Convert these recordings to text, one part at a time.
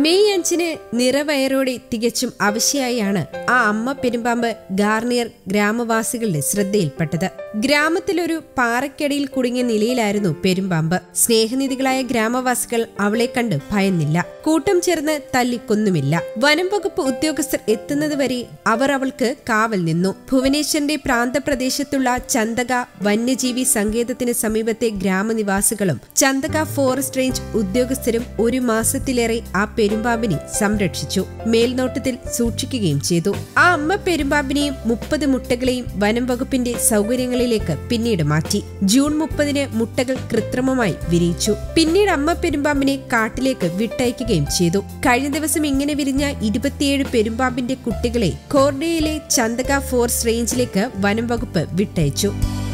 May അഞ്ചിന് നിറവയറോടെ തികച്ചും അവശയായാണ് ആ അമ്മ പെരുമ്പാമ്പ് ഗാർണിയർ ഗ്രാമവാസികളുടെ ശ്രദ്ധയിൽപ്പെട്ടത് ഗ്രാമത്തിലൊരു പാറയ്ക്കടിയിൽ കുടുങ്ങിയ നിലയിലായിരുന്നു പെരുമ്പാമ്പ് സ്നേഹനിധികളായ ഗ്രാമവാസികൾ അവളെ കണ്ട് ഭയന്നില്ല കൂട്ടം ചേർന്ന് തല്ലിക്കൊന്നുമില്ല വനം വകുപ്പ് ഉദ്യോഗസ്ഥർ എത്തുന്നതുവരെ അവർ അവൾക്ക് കാവൽ നിന്നു ഭുവനേശ്വറിന്റെ പ്രാന്തപ്രദേശത്തുള്ള ചന്തക വന്യജീവി സങ്കേതത്തിന് സമീപത്തെ ഗ്രാമനിവാസികളും ചന്തക ഫോറസ്റ്റ് റേഞ്ച് ഉദ്യോഗസ്ഥരും ഒരു മാസത്തിലേറെ ആ പെരുമ്പാമ്പിനെ സംരക്ഷിച്ചു മേൽനോട്ടത്തിൽ സൂക്ഷിക്കുകയും ചെയ്തു ആ അമ്മ പെരുമ്പാമ്പിനെയും മുപ്പത് മുട്ടകളെയും വനം വകുപ്പിന്റെ സൗകര്യങ്ങളിലേക്ക് പിന്നീട് മാറ്റി ജൂൺ മുപ്പതിന് മുട്ടകൾ കൃത്രിമമായി വിരിയിച്ചു പിന്നീട് അമ്മ പെരുമ്പാമ്പിനെ കാട്ടിലേക്ക് വിട്ടയക്കുകയും ചെയ്തു കഴിഞ്ഞ ദിവസം ഇങ്ങനെ വിരിഞ്ഞ ഇരുപത്തിയേഴ് പെരുമ്പാമ്പിന്റെ കുട്ടികളെ കോർഡയിലെ ചന്തക ഫോറസ്റ്റ് റേഞ്ചിലേക്ക് വനം വകുപ്പ് വിട്ടയച്ചു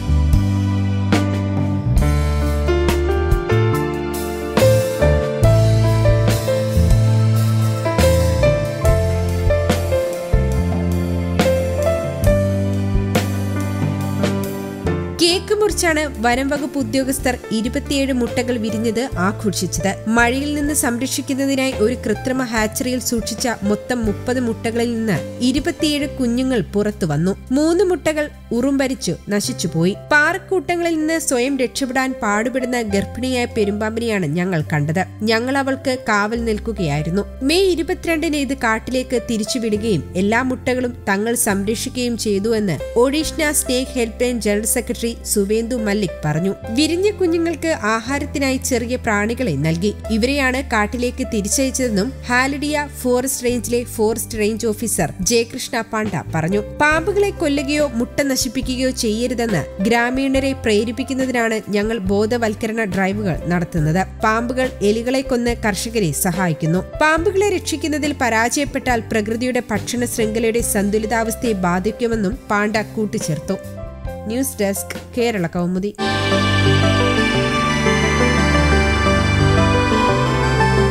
കേക്ക് മുറിച്ചാണ് വനം വകുപ്പ് ഉദ്യോഗസ്ഥർ ഇരുപത്തിയേഴ് മുട്ടകൾ വിരിഞ്ഞത് ആഘോഷിച്ചത് മഴയിൽ നിന്ന് സംരക്ഷിക്കുന്നതിനായി ഒരു കൃത്രിമ ഹാച്ചറിയിൽ സൂക്ഷിച്ച മൊത്തം മുപ്പത് മുട്ടകളിൽ നിന്ന് ഇരുപത്തിയേഴ് കുഞ്ഞുങ്ങൾ പുറത്തു വന്നു മൂന്ന് മുട്ടകൾ ഉറുമ്പരിച്ചു നശിച്ചുപോയി പാറക്കൂട്ടങ്ങളിൽ നിന്ന് സ്വയം രക്ഷപ്പെടാൻ പാടുപെടുന്ന ഗർഭിണിയായ പെരുമ്പാമ്പിനെയാണ് ഞങ്ങൾ കണ്ടത് ഞങ്ങൾ അവൾക്ക് കാവൽ നിൽക്കുകയായിരുന്നു മെയ് ഇരുപത്തിരണ്ടിന് ഇത് കാട്ടിലേക്ക് തിരിച്ചുവിടുകയും എല്ലാ മുട്ടകളും തങ്ങൾ സംരക്ഷിക്കുകയും ചെയ്തുവെന്ന് ഒഡീഷ്ന snake help line general secretary Suvendu Mallik പറഞ്ഞു വിരിഞ്ഞ കുഞ്ഞുങ്ങൾക്ക് ആഹാരത്തിനായി ചെറിയ പ്രാണികളെ നൽകി ഇവരെയാണ് കാട്ടിലേക്ക് തിരിച്ചയച്ചതെന്നും ഹാലിഡിയ ഫോറസ്റ്റ് റേഞ്ചിലെ forest range officer Jayakrishna Panda പറഞ്ഞു പാമ്പുകളെ കൊല്ലുകയോ മുട്ട നശിപ്പിക്കുകയോ ചെയ്യരുതെന്ന് ഗ്രാമീണരെ പ്രേരിപ്പിക്കുന്നതിനാണ് ഞങ്ങൾ ബോധവൽക്കരണ ഡ്രൈവുകൾ നടത്തുന്നത് പാമ്പുകൾ എലികളെ കൊന്ന് കർഷകരെ സഹായിക്കുന്നു പാമ്പുകളെ രക്ഷിക്കുന്നതിൽ പരാജയപ്പെട്ടാൽ പ്രകൃതിയുടെ ഭക്ഷണ ശൃംഖലയുടെ സന്തുലിതാവസ്ഥയെ ബാധിക്കുമെന്നും പാണ്ഡ കൂട്ടിച്ചേർത്തു ന്യൂസ് ഡെസ്ക് കേരള കൗമുദി